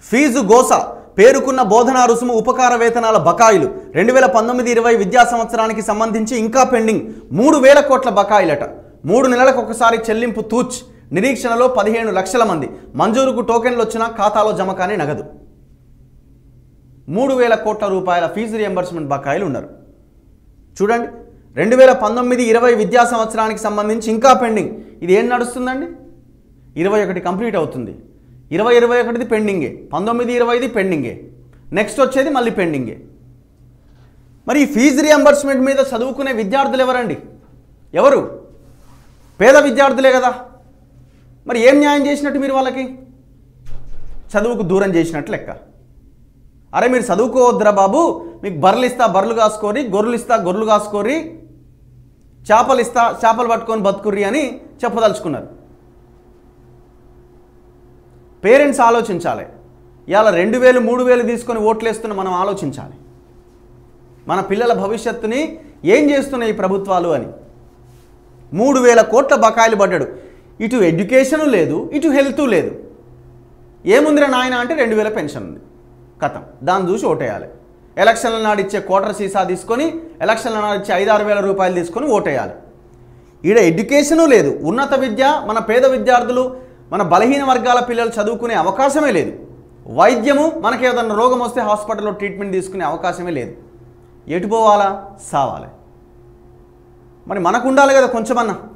fee గోస పేరుకున్న బోధనా రుసుము ఉపకార వేతనాల బకాయిలు రెండు వేల పంతొమ్మిది ఇరవై విద్యా సంవత్సరానికి సంబంధించి ఇంకా పెండింగ్ మూడు వేల కోట్ల బకాయిలట మూడు నెలలకు ఒకసారి చెల్లింపు తూచ్ నిరీక్షణలో పదిహేను లక్షల మంది మంజూరుకు టోకెన్లు వచ్చినా ఖాతాలో జమ కాని నగదు మూడు వేల కోట్ల రూపాయల ఫీజు రియంబర్స్మెంట్ బకాయిలు ఉన్నారు చూడండి రెండు వేల పంతొమ్మిది ఇరవై విద్యా సంవత్సరానికి సంబంధించి ఇంకా పెండింగ్ ఇది ఏం నడుస్తుందండి ఇరవై ఒకటి కంప్లీట్ అవుతుంది ఇరవై ఇరవై ఒకటిది పెండింగే పంతొమ్మిది ఇరవైది పెండింగే నెక్స్ట్ వచ్చేది మళ్ళీ పెండింగే మరి ఈ ఫీజు రియంబర్స్మెంట్ మీద చదువుకునే విద్యార్థులు ఎవరండి ఎవరు పేద విద్యార్థులే కదా మరి ఏం న్యాయం చేసినట్టు మీరు వాళ్ళకి చదువుకు దూరం చేసినట్టు లెక్క అరే మీరు చదువుకోవద్దురా బాబు మీకు బర్రెలు ఇస్తా బర్రెలు కాసుకోరి గొర్రెలు ఇస్తా గొర్రెలు కాసుకోరి చేపలు ఇస్తా చేపలు పట్టుకొని బతుకుర్రి అని చెప్పదలుచుకున్నారు పేరెంట్స్ ఆలోచించాలి ఇవాళ రెండు వేలు మూడు వేలు తీసుకొని ఓట్లేస్తున్న మనం ఆలోచించాలి మన పిల్లల భవిష్యత్తుని ఏం చేస్తున్నాయి ఈ ప్రభుత్వాలు అని మూడు వేల కోట్ల బకాయిలు పడ్డాడు ఇటు ఎడ్యుకేషను లేదు ఇటు హెల్త్ లేదు ఏముందిరా నాయన అంటే రెండు వేల పెన్షన్ ఉంది కథం దాన్ని చూసి ఓటేయాలి ఎలక్షన్ల నాడు ఇచ్చే కోటర్ సీసా తీసుకొని ఎలక్షన్ల నాడు ఇచ్చే ఐదారు వేల రూపాయలు తీసుకొని ఓటేయాలి ఈడ ఎడ్యుకేషను లేదు ఉన్నత విద్య మన పేద విద్యార్థులు మన బలహీన వర్గాల పిల్లలు చదువుకునే అవకాశమే లేదు వైద్యము మనకి ఏదైనా రోగం వస్తే హాస్పిటల్లో ట్రీట్మెంట్ తీసుకునే అవకాశమే లేదు ఎటు పోవాలా సావాలి మరి మనకు ఉండాలి కదా కొంచెమన్నా